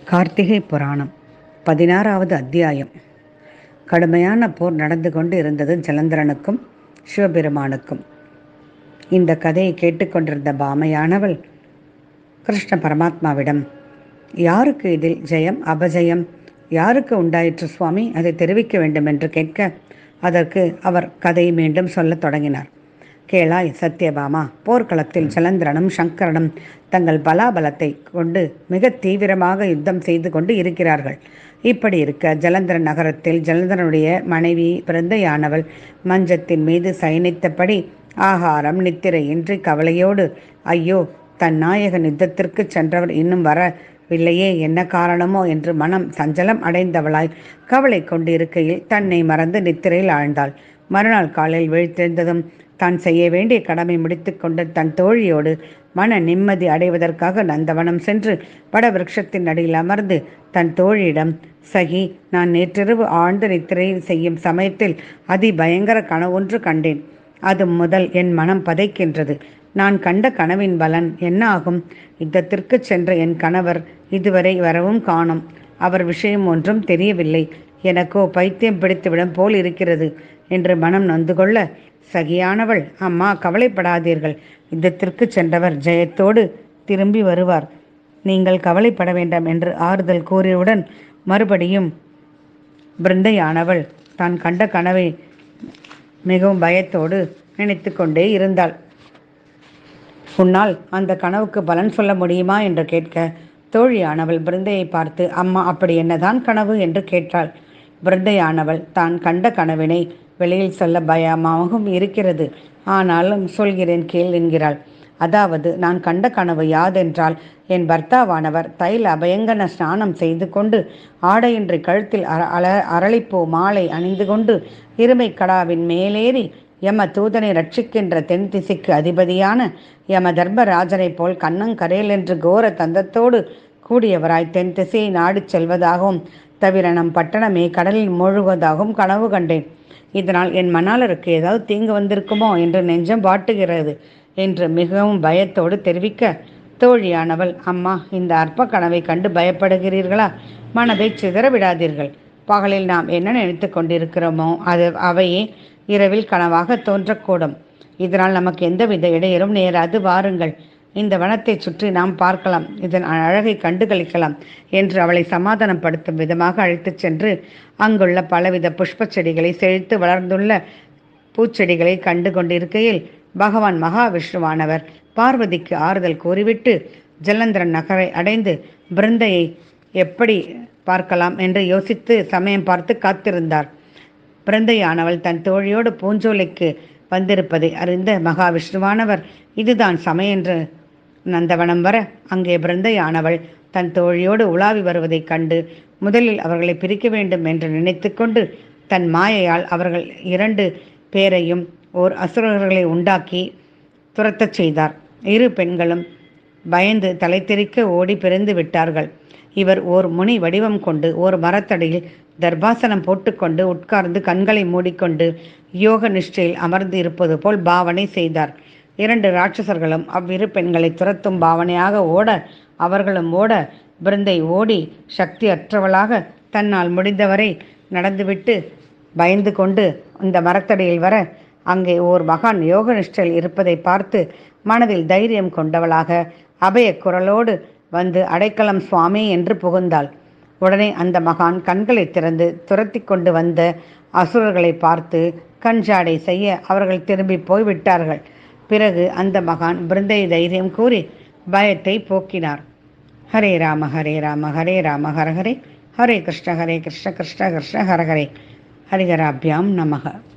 கார்த்திகை புராணம் பதினாறாவது அத்தியாயம் கடுமையான போர் நடந்து கொண்டு இருந்தது ஜலந்தரனுக்கும் சிவபெருமானுக்கும் இந்த கதையை கேட்டுக்கொண்டிருந்த பாமையானவள் கிருஷ்ண பரமாத்மாவிடம் யாருக்கு இதில் ஜெயம் அபஜயம் யாருக்கு உண்டாயிற்று சுவாமி அதை தெரிவிக்க வேண்டும் என்று கேட்க அதற்கு அவர் கதையை மீண்டும் சொல்லத் தொடங்கினார் கேளாய் சத்யபாமா போர்க்களத்தில் ஜலந்திரனும் சங்கரனும் தங்கள் பலாபலத்தை கொண்டு மிக தீவிரமாக யுத்தம் செய்து கொண்டு இருக்கிறார்கள் இப்படி இருக்க ஜலந்திரன் நகரத்தில் ஜலந்திரனுடைய மனைவி பிறந்தையானவள் மஞ்சத்தின் மீது சயனித்தபடி ஆகாரம் நித்திரையின்றி கவலையோடு ஐயோ தன் நாயகன் யுத்தத்திற்கு சென்றவர் இன்னும் வரவில்லையே என்ன காரணமோ என்று மனம் சஞ்சலம் அடைந்தவளாய் கவலை கொண்டு இருக்கையில் தன்னை மறந்து நித்திரையில் ஆழ்ந்தாள் மறுநாள் காலையில் விழித்தெழுந்ததும் தான் செய்ய வேண்டிய கடமை முடித்துக்கொண்டு தன் தோழியோடு மன நிம்மதி அடைவதற்காக நந்தவனம் சென்று வடவிருஷத்தின் அடியில் அமர்ந்து தன் தோழியிடம் சகி நான் நேற்றிரவு ஆழ்ந்த நித்திரையில் செய்யும் சமயத்தில் அதி பயங்கர கனவொன்று கண்டேன் அது முதல் என் மனம் பதைக்கின்றது நான் கண்ட கனவின் பலன் என்ன ஆகும் யுத்தத்திற்கு சென்ற என் கணவர் இதுவரை வரவும் காணும் அவர் விஷயம் ஒன்றும் தெரியவில்லை எனக்கோ பைத்தியம் பிடித்துவிடும் போல் இருக்கிறது என்று மனம் நொந்து கொள்ள சகியானவள் அம்மா கவலைப்படாதீர்கள் யுத்தத்திற்கு சென்றவர் ஜெயத்தோடு திரும்பி வருவார் நீங்கள் கவலைப்பட வேண்டாம் என்று ஆறுதல் கூறியவுடன் மறுபடியும் பிருந்தையானவள் தான் கண்ட கனவை மிகவும் பயத்தோடு நினைத்து கொண்டே இருந்தாள் உன்னால் அந்த கனவுக்கு பலன் சொல்ல முடியுமா என்று கேட்க தோழியானவள் பிருந்தையை பார்த்து அம்மா அப்படி என்னதான் கனவு என்று கேட்டாள் பிருந்தையானவள் தான் கண்ட கனவினை வெளியில் சொல்ல பயமாகவும் இருக்கிறது ஆனாலும் சொல்கிறேன் கேள் என்கிறாள் அதாவது நான் கண்ட கனவு யாதென்றால் என் பர்த்தாவானவர் தைல அபயங்கன ஸ்நானம் செய்து கொண்டு ஆடையின்றி கழுத்தில் அர அல அரளிப்பூ மாலை அணிந்து கொண்டு இருமை கடாவின் மேலேறி யம தூதனை ரட்சிக்கின்ற தென் திசைக்கு அதிபதியான யம தர்மராஜனைப் போல் கண்ணங்கரேல் என்று கோர தந்தத்தோடு கூடியவராய் தென் திசையை நாடிச் செல்வதாகவும் தவிர நம் பட்டணமே கடலில் மூழ்குவதாகவும் கனவு கண்டேன் இதனால் என் மணாளருக்கு ஏதாவது தீங்கு வந்திருக்குமோ என்று நெஞ்சம் வாட்டுகிறது என்று மிகவும் பயத்தோடு தெரிவிக்க தோழியானவள் அம்மா இந்த அற்ப கனவை கண்டு பயப்படுகிறீர்களா மனதை சிதற விடாதீர்கள் பகலில் நாம் என்ன நினைத்து கொண்டிருக்கிறோமோ அது அவையே இரவில் கனவாக தோன்றக்கூடும் இதனால் நமக்கு எந்தவித இடையூறும் நேராது வாருங்கள் இந்த வனத்தை சுற்றி நாம் பார்க்கலாம் இதன் அழகை கண்டு கழிக்கலாம் என்று அவளை சமாதானப்படுத்தும் விதமாக அழைத்துச் சென்று அங்குள்ள பலவித புஷ்ப செடிகளை செழித்து வளர்ந்துள்ள பூச்செடிகளை கண்டு கொண்டிருக்கையில் பகவான் மகாவிஷ்ணுவானவர் பார்வதிக்கு ஆறுதல் கூறிவிட்டு ஜலந்திரன் நகரை அடைந்து பிருந்தையை எப்படி பார்க்கலாம் என்று யோசித்து சமயம் பார்த்து காத்திருந்தார் பிருந்தையானவள் தன் தோழியோடு பூஞ்சோலைக்கு வந்திருப்பதை அறிந்த மகாவிஷ்ணுவானவர் இதுதான் சமயென்று நந்தவனம் வர அங்கே பிருந்தையானவள் தன் தோழியோடு உலாவி வருவதைக் கண்டு முதலில் அவர்களை பிரிக்க வேண்டும் என்று நினைத்து கொண்டு தன் மாயையால் அவர்கள் இரண்டு பேரையும் ஓர் அசுரர்களை உண்டாக்கி துரத்தச் செய்தார் இரு பெண்களும் பயந்து தலை தெறிக்க ஓடி பிறந்து விட்டார்கள் இவர் ஓர் முனி வடிவம் கொண்டு ஓர் மரத்தடியில் தர்பாசனம் போட்டுக்கொண்டு உட்கார்ந்து கண்களை மூடிக்கொண்டு யோக நிஷ்டையில் அமர்ந்து இருப்பது போல் பாவனை செய்தார் இரண்டு ராட்சசர்களும் அவ்விரு பெண்களை துரத்தும் பாவனையாக ஓட அவர்களும் ஓட பிருந்தை ஓடி சக்தி அற்றவளாக தன்னால் முடிந்தவரை நடந்துவிட்டு பயந்து கொண்டு இந்த மரத்தடியில் வர அங்கே ஓர் மகான் யோக நிஷ்டையில் இருப்பதை பார்த்து மனதில் தைரியம் கொண்டவளாக அபய குரலோடு வந்து அடைக்கலம் சுவாமி என்று புகுந்தாள் உடனே அந்த மகான் கண்களை திறந்து துரத்தி கொண்டு வந்த அசுரர்களை பார்த்து கஞ்சாடை செய்ய அவர்கள் திரும்பி போய்விட்டார்கள் பிறகு அந்த மகான் பிருந்தை தைரியம் கூறி பயத்தை போக்கினார் ஹரே ராம ஹரே ராம ஹரே ராம ஹர ஹரே ஹரே கிருஷ்ண ஹரே கிருஷ்ண கிருஷ்ண கிருஷ்ண ஹர ஹரே ஹரிகராபியாம் நமக